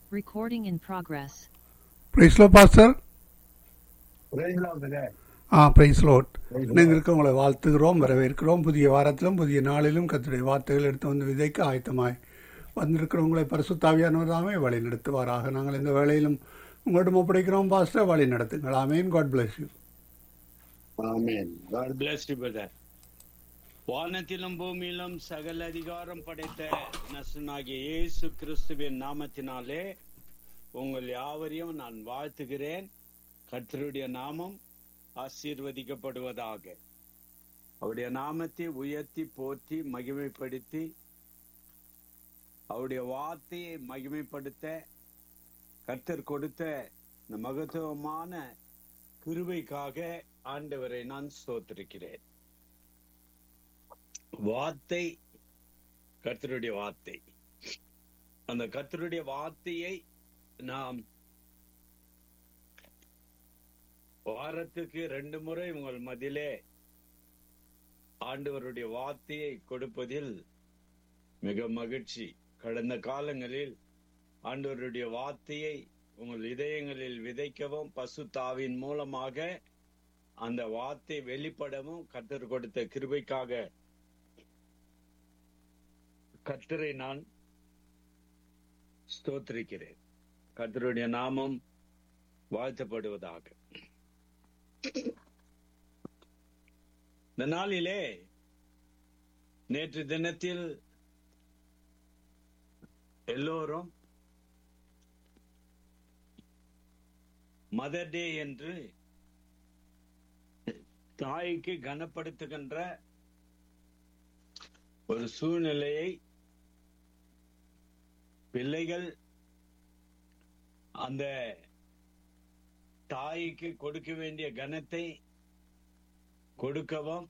Recording in progress. Praise lord pastor Praise the Lord, brother. Ah praise lord Praise the நீங்கள் இருக்க உங்களை வாழ்த்துகிறோம் வரவேற்கிறோம் புதிய வாரத்திலும் புதிய நாளிலும் கத்துடைய வார்த்தைகள் எடுத்து வந்து விதைக்க ஆயத்தமாய் வந்திருக்கிறவங்களை பரிசுத்தாவியானவர்தாமே வழி நடத்துவாராக நாங்கள் இந்த வேளையிலும் உங்களிடம் ஒப்படைக்கிறோம் பாஸ்டர் வழி நடத்துங்கள் amen God bless you Amen. God bless you, brother. வானத்திலும் பூமியிலும் சகல அதிகாரம் படைத்த நசனாகிய இயேசு கிறிஸ்துவின் நாமத்தினாலே உங்கள் யாவரையும் நான் வாழ்த்துகிறேன் கர்த்தருடைய நாமம் ஆசீர்வதிக்கப்படுவதாக அவருடைய நாமத்தை உயர்த்தி போற்றி மகிமைப்படுத்தி அவருடைய வார்த்தையை மகிமைப்படுத்த கர்த்தர் கொடுத்த இந்த மகத்துவமான கிருபைக்காக ஆண்டவரை நான் ஸ்தோத்திருக்கிறேன் வார்த்தை கர்த்தருடைய வார்த்தை அந்த கர்த்தருடைய வார்த்தையை நாம் வாரத்துக்கு ரெண்டு முறை உங்கள் மதிலே ஆண்டவருடைய வார்த்தையை கொடுப்பதில் மிக மகிழ்ச்சி கடந்த காலங்களில் ஆண்டவருடைய வார்த்தையை உங்கள் இதயங்களில் விதைக்கவும் பசுத்தாவின் மூலமாக அந்த வார்த்தை வெளிப்படவும் கர்த்தர் கொடுத்த கிருபைக்காக கர்த்தரை நான் ஸ்தோத்திரிக்கிறேன் கர்த்தருடைய நாமம் வாழ்த்தப்படுவதாக இந்த நாளிலே நேற்று தினத்தில் எல்லோரும் மதர் டே என்று தாய்க்கு கனப்படுத்துகின்ற ஒரு சூழ்நிலையை பிள்ளைகள் அந்த தாய்க்கு கொடுக்க வேண்டிய கனத்தை கொடுக்கவும்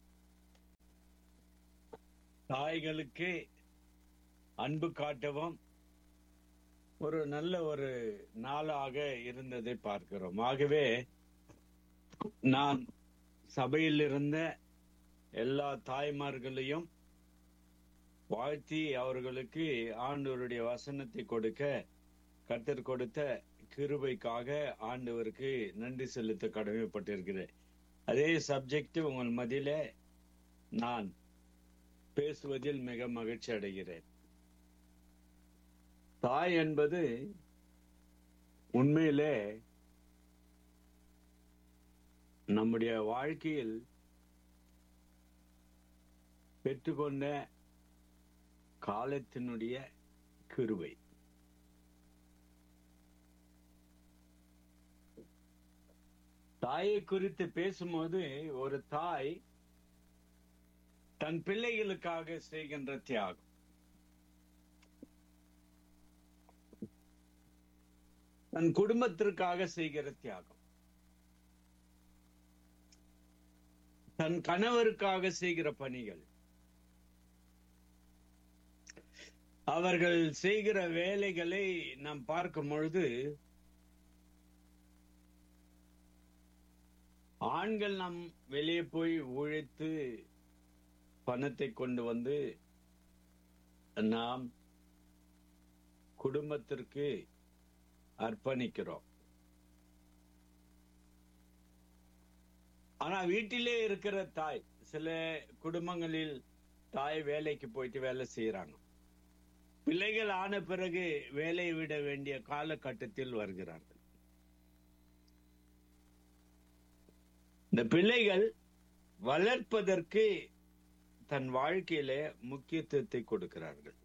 தாய்களுக்கு அன்பு காட்டவும் ஒரு நல்ல ஒரு நாளாக இருந்ததை பார்க்கிறோம் ஆகவே நான் சபையில் இருந்த எல்லா தாய்மார்களையும் வாழ்த்தி அவர்களுக்கு ஆண்டவருடைய வசனத்தை கொடுக்க கர்த்தர் கொடுத்த கிருபைக்காக ஆண்டவருக்கு நன்றி செலுத்த கடமைப்பட்டிருக்கிறேன் அதே சப்ஜெக்ட் உங்கள் மதியில நான் பேசுவதில் மிக மகிழ்ச்சி அடைகிறேன் தாய் என்பது உண்மையிலே நம்முடைய வாழ்க்கையில் பெற்றுக்கொண்ட காலத்தினுடைய கிருபை தாயை குறித்து பேசும்போது ஒரு தாய் தன் பிள்ளைகளுக்காக செய்கின்ற தியாகம் தன் குடும்பத்திற்காக செய்கிற தியாகம் தன் கணவருக்காக செய்கிற பணிகள் அவர்கள் செய்கிற வேலைகளை நாம் பார்க்கும் பொழுது ஆண்கள் நாம் வெளியே போய் உழைத்து பணத்தை கொண்டு வந்து நாம் குடும்பத்திற்கு அர்ப்பணிக்கிறோம் ஆனா வீட்டிலே இருக்கிற தாய் சில குடும்பங்களில் தாய் வேலைக்கு போயிட்டு வேலை செய்யறாங்க பிள்ளைகள் ஆன பிறகு வேலையை விட வேண்டிய காலகட்டத்தில் வருகிறார்கள் இந்த பிள்ளைகள் வளர்ப்பதற்கு தன் வாழ்க்கையில முக்கியத்துவத்தை கொடுக்கிறார்கள்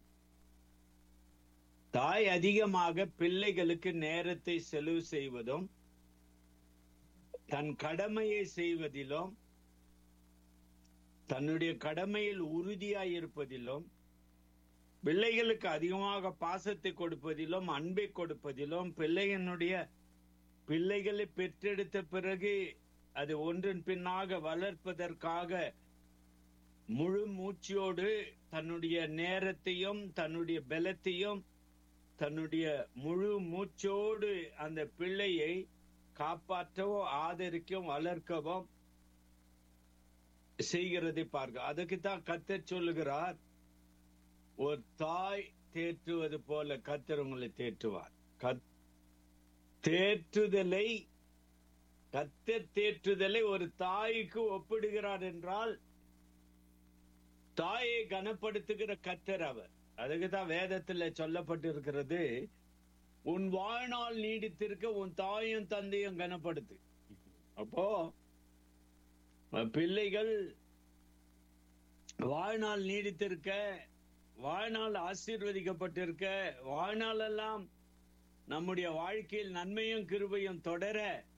தாய் அதிகமாக பிள்ளைகளுக்கு நேரத்தை செலவு செய்வதும் தன் கடமையை செய்வதிலும் தன்னுடைய கடமையில் உறுதியாய் இருப்பதிலும் பிள்ளைகளுக்கு அதிகமாக பாசத்தை கொடுப்பதிலும் அன்பை கொடுப்பதிலும் பிள்ளைகளுடைய பிள்ளைகளை பெற்றெடுத்த பிறகு அது ஒன்றின் பின்னாக வளர்ப்பதற்காக முழு மூச்சியோடு தன்னுடைய நேரத்தையும் தன்னுடைய பலத்தையும் தன்னுடைய முழு மூச்சோடு அந்த பிள்ளையை காப்பாற்றவும் ஆதரிக்கவும் வளர்க்கவும் செய்கிறதை பார்க்க அதுக்கு தான் கத்தர் சொல்லுகிறார் ஒரு தாய் தேற்றுவது போல கத்தர் உங்களை தேற்றுவார் கத்- தேற்றுதலை கத்தர் தேற்றுதலை ஒரு தாய்க்கு ஒப்பிடுகிறார் என்றால் தாயை கனப்படுத்துகிற கத்தர் அவர் அதுக்கு தான் வேதத்துல சொல்லப்பட்டிருக்கிறது உன் வாழ்நாள் நீடித்திருக்க உன் தாயும் தந்தையும் கனப்படுத்து அப்போ அஹ், பிள்ளைகள் வாழ்நாள் நீடித்திருக்க வாழ்நாள் ஆசீர்வதிக்கப்பட்டிருக்க வாழ்நாளெல்லாம் நம்முடைய வாழ்க்கையில் நன்மையும் கிருபையும் தொடர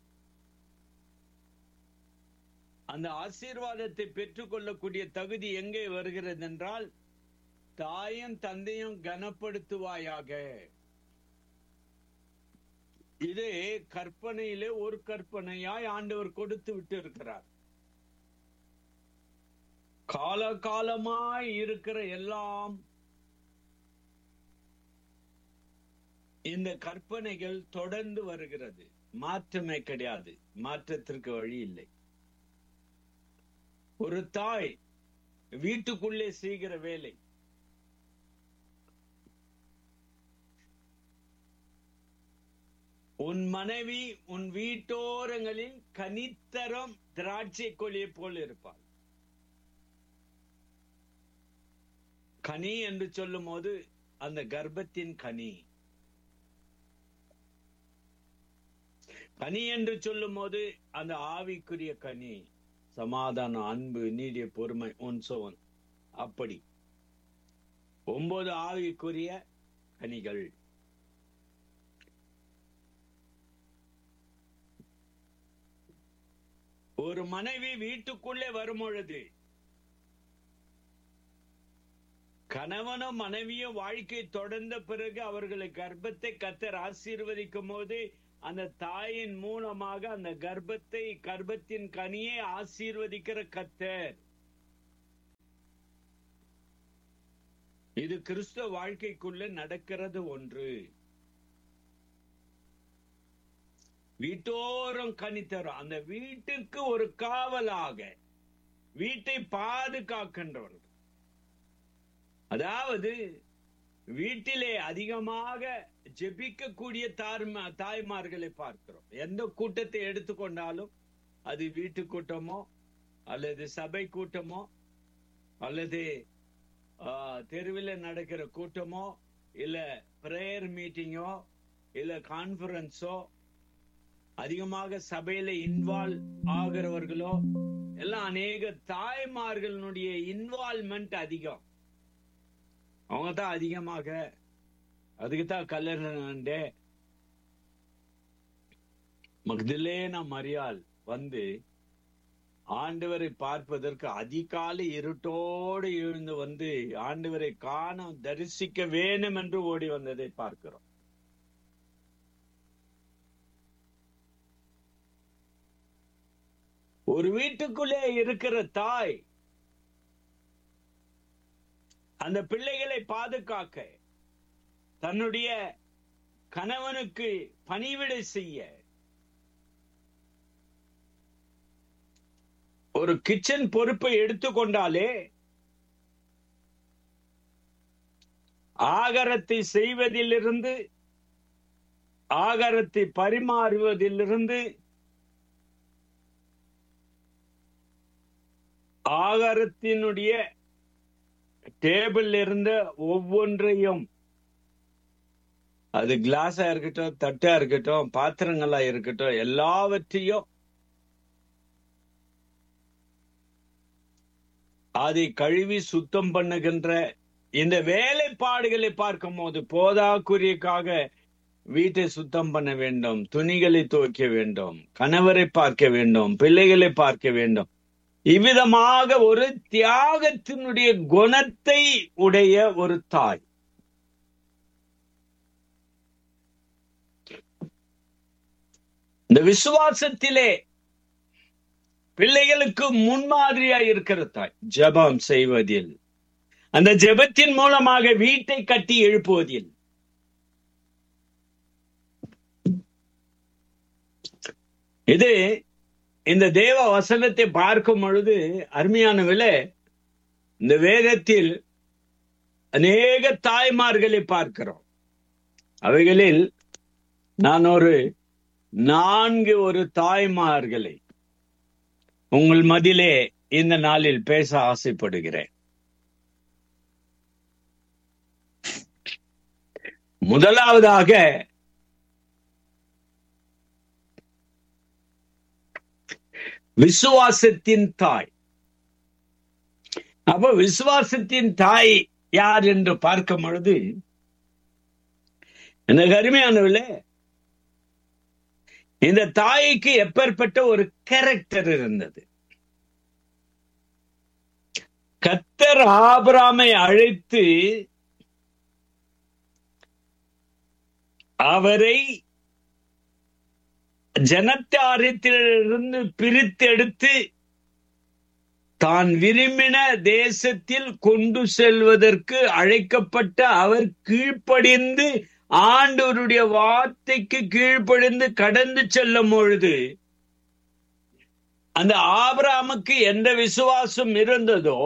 அந்த ஆசீர்வாதத்தை பெற்றுக்கொள்ளக்கூடிய தகுதி எங்கே வருகிறது என்றால் தாயும் தந்தையும் கனப்படுத்துவாயாக இது கற்பனையிலே ஒரு கற்பனையாய் ஆண்டவர் கொடுத்து விட்டு இருக்கிறார் காலகாலமாய் இருக்கிற எல்லாம் இந்த கற்பனைகள் தொடர்ந்து வருகிறது மாற்றமே கிடையாது மாற்றத்திற்கு வழி இல்லை ஒரு தாய் வீட்டுக்குள்ளே செய்கிற வேலை உன் மனைவி உன் வீட்டோரங்களில் கனித்தரம் திராட்சை கொடியை போல் இருப்பாள் கனி என்று சொல்லும் போது அந்த கர்ப்பத்தின் கனி கனி என்று சொல்லும் போது அந்த ஆவிக்குரிய கனி சமாதானம் அன்பு நீடிய பொறுமை உன் சோன் அப்படி ஒன்பது ஆவிக்குரிய கனிகள் ஒரு மனைவி வீட்டுக்குள்ளே வரும் பொழுது கணவனும் மனைவியும் வாழ்க்கை தொடர்ந்த பிறகு அவர்களை கர்ப்பத்தை கத்தர் ஆசீர்வதிக்கும் போது அந்த தாயின் மூலமாக அந்த கர்ப்பத்தை கர்ப்பத்தின் கனியை ஆசீர்வதிக்கிற கத்தர் இது கிறிஸ்தவ வாழ்க்கைக்குள்ள நடக்கிறது ஒன்று வீட்டோரம் கனி தரும் அந்த வீட்டிற்கு ஒரு காவலாக வீட்டை பாதுகாக்கின்றவர்கள் அதாவது வீட்டிலே அதிகமாக ஜெபிக்கக்கூடிய தார்ம தாய்மார்களை பார்க்கிறோம் எந்த கூட்டத்தை எடுத்துக்கொண்டாலும் அது வீட்டு கூட்டமோ அல்லது சபை கூட்டமோ அல்லது தெருவில் நடக்கிற கூட்டமோ இல்ல பிரேயர் மீட்டிங்கோ இல்ல கான்பரன்ஸோ அதிகமாக சபையில இன்வால்வ் ஆகிறவர்களோ எல்லாம் அநேக தாய்மார்களுடைய இன்வால்மெண்ட் அதிகம் அவங்க தான் அதிகமாக அதுக்கு தான் கல்லறே மக்திலேனா மரியாள் வந்து ஆண்டவரை பார்ப்பதற்கு அதிகாலை இருட்டோடு எழுந்து வந்து ஆண்டவரை காண தரிசிக்க வேணும் என்று ஓடி வந்ததை பார்க்கிறோம் ஒரு வீட்டுக்குள்ளே இருக்கிற தாய் அந்த பிள்ளைகளை பாதுகாக்க தன்னுடைய கணவனுக்கு பணிவிடை செய்ய ஒரு கிச்சன் பொறுப்பை எடுத்துக்கொண்டாலே ஆகாரத்தை செய்வதிலிருந்து ஆகாரத்தை பரிமாறுவதிலிருந்து ஆகாரத்தினுடைய டேபிள் இருந்த ஒவ்வொன்றையும் அது கிளாஸா இருக்கட்டும் தட்டா இருக்கட்டும் பாத்திரங்களா இருக்கட்டும் எல்லாவற்றையும் அதை கழுவி சுத்தம் பண்ணுகின்ற இந்த வேலைப்பாடுகளை பார்க்கும் போது போதாக்குரியக்காக வீட்டை சுத்தம் பண்ண வேண்டும் துணிகளை துவைக்க வேண்டும் கணவரை பார்க்க வேண்டும் பிள்ளைகளை பார்க்க வேண்டும் இவ்விதமாக ஒரு தியாகத்தினுடைய குணத்தை உடைய ஒரு தாய் இந்த விசுவாசத்திலே பிள்ளைகளுக்கு முன்மாதிரியா இருக்கிற தாய் ஜபம் செய்வதில் அந்த ஜெபத்தின் மூலமாக வீட்டை கட்டி எழுப்புவதில் இது இந்த தேவ வசனத்தை பார்க்கும் பொழுது அருமையானவில இந்த வேதத்தில் அநேக தாய்மார்களை பார்க்கிறோம் அவைகளில் நான் ஒரு நான்கு ஒரு தாய்மார்களை உங்கள் மதிலே இந்த நாளில் பேச ஆசைப்படுகிறேன் முதலாவதாக விசுவாசத்தின் தாய் அப்ப விசுவாசத்தின் தாய் யார் என்று பார்க்கும் பொழுது எனக்கு அருமையானவில்லை இந்த தாய்க்கு எப்பேற்பட்ட ஒரு கேரக்டர் இருந்தது கத்தர் ஆபிராமை அழைத்து அவரை ஜனத்தாரத்திலிருந்து பிரித்தெடுத்து தான் விரும்பின தேசத்தில் கொண்டு செல்வதற்கு அழைக்கப்பட்ட அவர் கீழ்ப்படிந்து ஆண்டவருடைய வார்த்தைக்கு கீழ்ப்படிந்து கடந்து செல்லும் பொழுது அந்த ஆபிராமுக்கு எந்த விசுவாசம் இருந்ததோ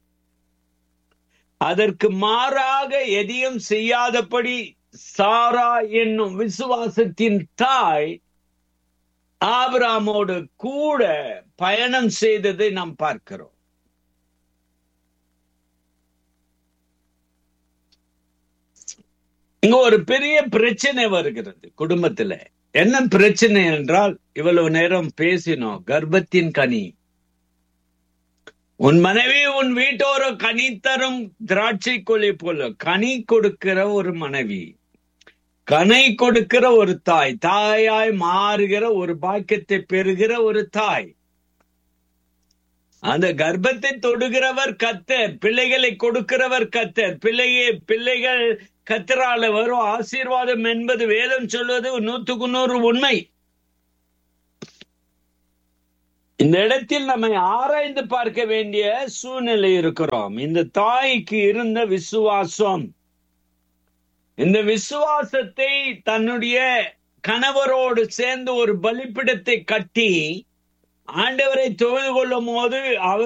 அதற்கு மாறாக எதையும் செய்யாதபடி சாரா என்னும் விசுவாசத்தின் தாய் ஆபிராமோடு கூட பயணம் செய்ததை நாம் பார்க்கிறோம் இங்க ஒரு பெரிய பிரச்சனை வருகிறது குடும்பத்துல என்ன பிரச்சனை என்றால் இவ்வளவு நேரம் பேசினோம் கர்ப்பத்தின் கனி உன் மனைவி உன் வீட்டோர கனி தரும் திராட்சை கொலை போல கனி கொடுக்கிற ஒரு மனைவி கனை கொடுக்கிற ஒரு தாய் தாயாய் மாறுகிற ஒரு பாக்கியத்தை பெறுகிற ஒரு தாய் அந்த கர்ப்பத்தை தொடுகிறவர் கத்தர் பிள்ளைகளை கொடுக்கிறவர் கத்தர் பிள்ளையே பிள்ளைகள் கத்தரால வரும் ஆசீர்வாதம் என்பது வேதம் சொல்வது நூத்துக்கு நூறு உண்மை இந்த இடத்தில் நம்மை ஆராய்ந்து பார்க்க வேண்டிய சூழ்நிலை இருக்கிறோம் இந்த தாய்க்கு இருந்த விசுவாசம் இந்த விசுவாசத்தை தன்னுடைய கணவரோடு சேர்ந்து ஒரு பலிப்பிடத்தை கட்டி ஆண்டவரை தொழுது கொள்ளும் போது அவர்